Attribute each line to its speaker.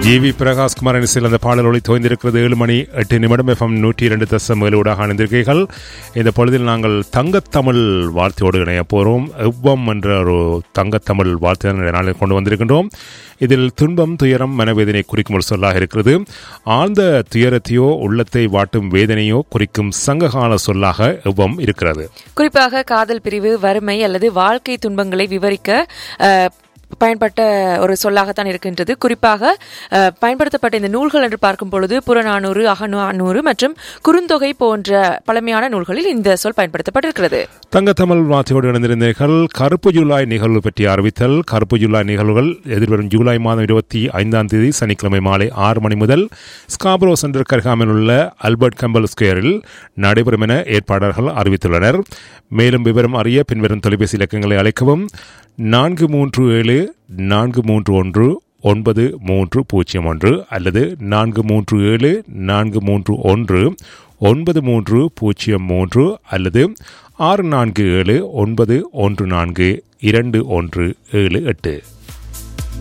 Speaker 1: G we Prakash Kumar இசையில் அந்த பாடல் ஒளி தோய்ந்திருக்கிறது ஏழு மணி எட்டு நிமிடம் எஃப்எம் நூற்றி இரண்டு தசம் ஏழுடாக அணிந்திருக்கீர்கள் இந்த பொழுதில் நாங்கள் தங்கத்தமிழ் வார்த்தையோடு இணைய போகிறோம் எவ்வம் என்ற ஒரு தங்கத்தமிழ் வார்த்தை நாளில் கொண்டு வந்திருக்கின்றோம் இதில் துன்பம் துயரம் மனவேதனை குறிக்கும் ஒரு சொல்லாக இருக்கிறது ஆழ்ந்த துயரத்தையோ உள்ளத்தை வாட்டும் வேதனையோ குறிக்கும் சங்ககால சொல்லாக எவ்வம் இருக்கிறது
Speaker 2: குறிப்பாக காதல் பிரிவு வறுமை அல்லது வாழ்க்கை துன்பங்களை விவரிக்க அஹ், பயன்பட்ட ஒரு சொல்லாகத்தான் இருக்கின்றது குறிப்பாக அஹ், பயன்படுத்தப்பட்ட இந்த நூல்கள் என்று பார்க்கும் பொழுது புறநானூறு அகநானூறு மற்றும் குறுந்தொகை போன்ற பழமையான நூல்களில் இந்த சொல் பயன்படுத்தப்பட்டிருக்கிறது
Speaker 1: தங்கத்தமிழ் வார்த்தையோடு இணைந்திருந்தீர்கள் கருப்பு ஜூலை நிகழ்வு பற்றி அறிவித்தல் கருப்பு ஜூலை நிகழ்வுகள் எதிர்வரும் ஜூலை மாதம் இருபத்தி ஐந்தாம் தேதி சனிக்கிழமை மாலை ஆறு மணி முதல் ஸ்காப்ரோ சென்டர் கருகாமில் உள்ள அல்பர்ட் கம்பல் ஸ்கொயரில் நடைபெறும் என ஏற்பாளர்கள் அறிவித்துள்ளனர் மேலும் விவரம் அறிய பின்வரும் தொலைபேசி இலக்கங்களை அழைக்கவும் நான்கு மூன்று ஏழு நான்கு மூன்று ஒன்று ஒன்பது மூன்று பூஜ்ஜியம் ஒன்று அல்லது நான்கு மூன்று ஏழு நான்கு மூன்று ஒன்று ஒன்பது மூன்று பூஜ்ஜியம் மூன்று அல்லது ஆறு நான்கு ஏழு ஒன்பது ஒன்று நான்கு இரண்டு ஒன்று ஏழு எட்டு